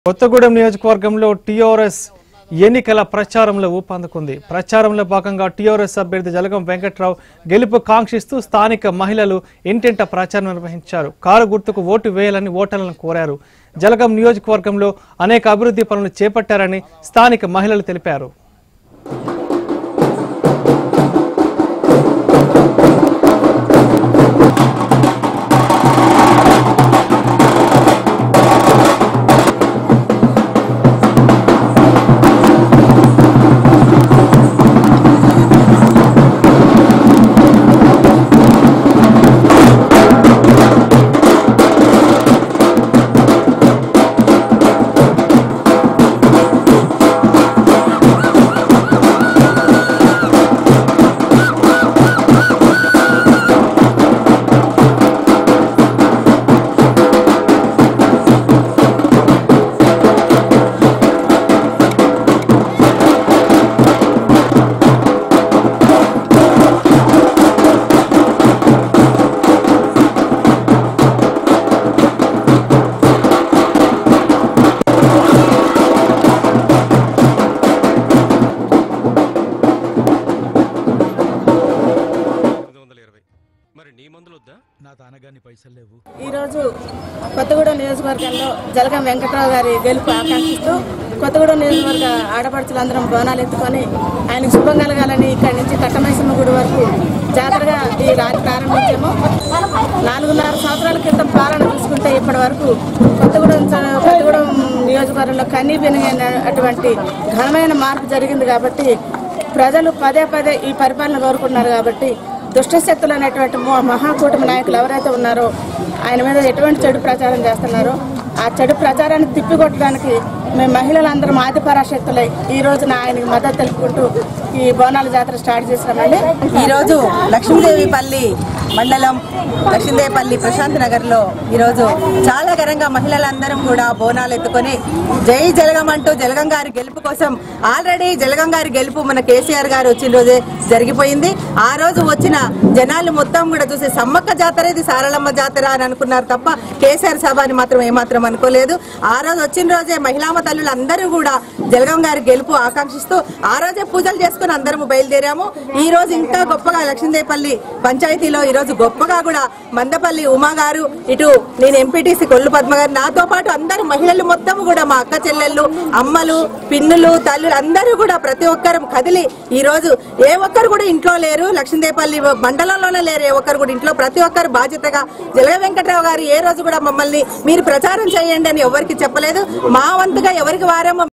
కొత్తగూడెం నియోజకవర్గంలో టీఆర్ఎస్ ఎన్నికల ప్రచారంలో ఊపందుకుంది ప్రచారంలో భాగంగా టీఆర్ఎస్ అభ్యర్థి జలగం వెంకట్రావు గెలుపు కాంక్షిస్తూ స్థానిక మహిళలు ఇంటింట ప్రచారం నిర్వహించారు కారు గుర్తుకు ఓటు వేయాలని ఓటర్లను కోరారు జలగం నియోజకవర్గంలో అనేక అభివృద్ధి పనులు చేపట్టారని స్థానిక మహిళలు తెలిపారు ఎనిమిది వందల ఇరవై మరి నీ మందులు వద్దా నా తానగాని పైసలు లేవు ఈరోజు కొత్తగూడెం నియోజకవర్గంలో జలగం వెంకట్రావు గారి గెలుపు ఆకాంక్షిస్తూ కొత్తగూడెం నియోజకవర్గ ఆడపడుచులందరం బోనాలు ఎత్తుకొని ఆయనకు శుభం కలగాలని ఇక్కడి నుంచి కట్టమైసమ్మ గుడి వరకు జాతరగా ఈ రాత్రి ప్రారంభించాము నాలుగున్నర సంవత్సరాల క్రితం పాలన చూసుకుంటే ఇప్పటి వరకు కొత్తగూడెం స- కొత్తగూడెం నియోజకవర్గంలో కన్నీ అటువంటి ఘనమైన మార్పు జరిగింది కాబట్టి ప్రజలు పదే పదే ఈ పరిపాలన కోరుకుంటున్నారు కాబట్టి దుష్టశక్తులు అనేటువంటి మో- మహాకూటమి నాయకులు ఎవరైతే ఉన్నారో ఆయన మీద ఎటువంటి చెడు ప్రచారం చేస్తున్నారో ఆ చెడు ప్రచారాన్ని తిప్పికొట్టడానికి మేము మహిళలందరం ఆది పరాశక్తులై ఈ రోజున ఆయనకి మద్దతు తెలుపుకుంటూ ఈ బోనాల జాతర స్టార్ట్ చేసినామండి ఈరోజు లక్ష్మీదేవిపల్లి మండలం లక్ష్మీదేవిపల్లి ప్రశాంత్ నగర్లో ఈరోజు చాలా ఘనంగా మహిళలందరం కూడా బోనాలు ఎత్తుకొని జై జలగం అంటూ జలగం గారి గెలుపు కోసం ఆల్రెడీ జలగం గారి గెలుపు మన కేసీఆర్ గారు వచ్చిన రోజే జరిగిపోయింది ఆ రోజు వచ్చిన జనాలు మొత్తం కూడా చూసి సమ్మక్క జాతర ఇది సారళమ్మ జాతర అని అనుకున్నారు తప్ప కేసీఆర్ సభ అని మాత్రం ఏమాత్రం అనుకోలేదు ఆ రోజు వచ్చిన రోజే మహిళామ తల్లులు అందరూ కూడా జలగం గారి గెలుపు ఆకాంక్షిస్తూ ఆ రోజే పూజలు చేసుకుని అందరము బయలుదేరాము ఈ రోజు ఇంకా గొప్పగా లక్ష్మీదేవిపల్లి పంచాయతీలో ఈ రోజు గొప్పగా కూడా మందపల్లి ఉమా గారు ఇటు నేను ఎంపీటీసీ కొల్లు పద్మ గారు నాతో పాటు అందరు మహిళలు మొత్తం కూడా మా అక్క చెల్లెళ్ళు అమ్మలు పిన్నులు తల్లులు అందరూ కూడా ప్రతి ఒక్కరు కదిలి ఈ రోజు ఏ ఒక్కరు కూడా ఇంట్లో లేరు లక్ష్మీదేవిపల్లి మండలంలోనే లేరు ఏ ఒక్కరు కూడా ఇంట్లో ప్రతి ఒక్కరు బాధ్యతగా జలగ వెంకట్రావు గారు ఏ రోజు కూడా మమ్మల్ని మీరు ప్రచారం చేయండి అని ఎవరికి చెప్పలేదు మా వంతుగా ఎవరికి వారేమో